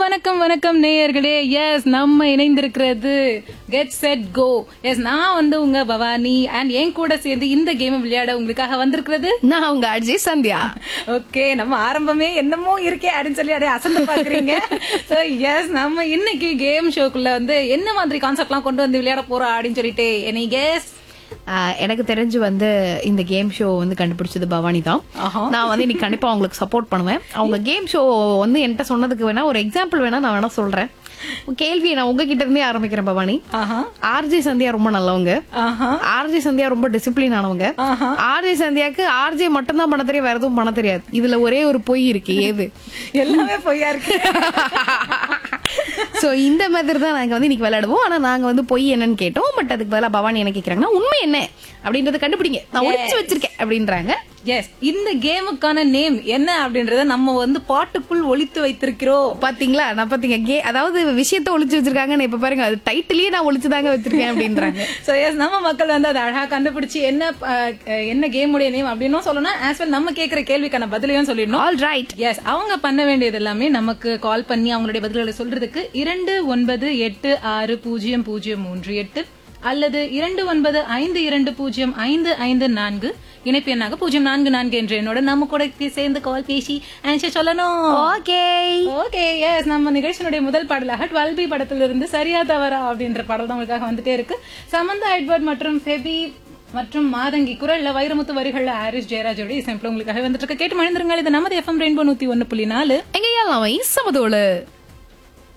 வணக்கம் வணக்கம் நேயர்களே எஸ் நம்ம இணைந்திருக்கிறது கெட் செட் கோ எஸ் நான் வந்து உங்க பவானி அண்ட் என் கூட சேர்ந்து இந்த கேம் விளையாட உங்களுக்காக வந்திருக்கிறது நான் உங்க அஜய் சந்தியா ஓகே நம்ம ஆரம்பமே என்னமோ இருக்கே அப்படின்னு சொல்லி அப்படியே அசந்து பாக்குறீங்க சோ எஸ் நம்ம இன்னைக்கு கேம் ஷோக்குள்ள வந்து என்ன மாதிரி கான்செப்ட்லாம் கொண்டு வந்து விளையாட போறோம் அப்படின்னு சொல்லிட்டு என்னை கெஸ் ஆஹ் எனக்கு தெரிஞ்சு வந்து இந்த கேம் ஷோ வந்து கண்டுபிடிச்சது பவானி தான் ஆஹா. நான் வந்து இன்னைக்கு கண்டிப்பா அவங்களுக்கு சப்போர்ட் பண்ணுவேன் அவங்க கேம் ஷோ வந்து என்கிட்ட சொன்னதுக்கு வேணா ஒரு எக்ஸாம்பிள் வேணா நான் வேணா சொல்றேன் கேள்வியை நான் உங்ககிட்ட இருந்தே ஆரம்பிக்கிறேன் பவானி ஆஹா ஆர்ஜே சந்தியா ரொம்ப நல்லவங்க ஆஹா ஆர்ஜே சந்தியா ரொம்ப டிசிப்ளின் ஆனவங்க ஆஹா. ஆர்ஜே சந்தியாக்கு ஆர்ஜே மட்டும் தான் பண்ண தெரியும் வேற எதுவும் பண்ண தெரியாது இதுல ஒரே ஒரு பொய் இருக்கு ஏது எல்லாமே பொய்யா இருக்கு சோ இந்த மாதிரி தான் நாங்க வந்து இன்னைக்கு விளையாடுவோம் ஆனா நாங்க வந்து பொய் என்னன்னு கேட்டோம் பட் அதுக்கு பதிலா பவானி என்ன கேக்குறாங்கன்னா உண்மை என்ன அப்படின்றத கண்டுபிடிங்க நான் ஒளிச்சு வச்சிருக்கேன் அப்படின்றாங்க எஸ் இந்த கேமுக்கான நேம் என்ன அப்படின்றத நம்ம வந்து பாட்டுக்குள் ஒளித்து வைத்திருக்கிறோம் பாத்தீங்களா நான் பாத்தீங்க கே அதாவது விஷயத்த ஒளிச்சு வச்சிருக்காங்கன்னு இப்ப பாருங்க அது டைட்டிலே நான் ஒளிச்சுதாங்க வச்சிருக்கேன் அப்படின்றாங்க சோ எஸ் நம்ம மக்கள் வந்து அதை அழகா கண்டுபிடிச்சு என்ன அஹ், என்ன கேமுடைய நேம் அப்படின்னும் சொல்லணும் ஆஸ் வெல் நம்ம கேக்குற கேள்விக்கான பதிலையும் சொல்லிடணும் ஆல் ரைட் எஸ் அவங்க பண்ண வேண்டியது எல்லாமே நமக்கு கால் பண்ணி அவங்களுடைய பதில்களை சொல்றதுக்கு இரண்டு ஒன்பது எட்டு ஆறு பூஜ்ஜியம் பூஜ்ஜியம் மூன்று எட்டு அல்லது இரண்டு ஒன்பது ஐந்து இரண்டு பூஜ்ஜியம் ஐந்து ஐந்து நான்கு இணைப்பு எண்ணாக பூஜ்ஜியம் நான்கு நான்கு என்ற என்னோட நம்ம கூட சேர்ந்து கால் பேசி ஆன்சர் சொல்லணும் ஓகே ஓகே எஸ் நம்ம நிகழ்ச்சியினுடைய முதல் பாடலாக டுவெல் பி படத்திலிருந்து சரியா தவறா அப்படின்ற பாடல் தான் உங்களுக்காக வந்துட்டே இருக்கு சமந்தா எட்வர்ட் மற்றும் ஃபெபி மற்றும் மாதங்கி குரல்ல வைரமுத்து வரிகள்ல ஹாரிஸ் ஜெயராஜோட இசைப்பில் உங்களுக்காக வந்துட்டு இருக்கு கேட்டு மணிந்திருங்கள் இது நமது எஃப்எம் ரெயின்போ நூத்தி ஒன்னு புள்ளி நாலு எங்க ஏன் சமதோளு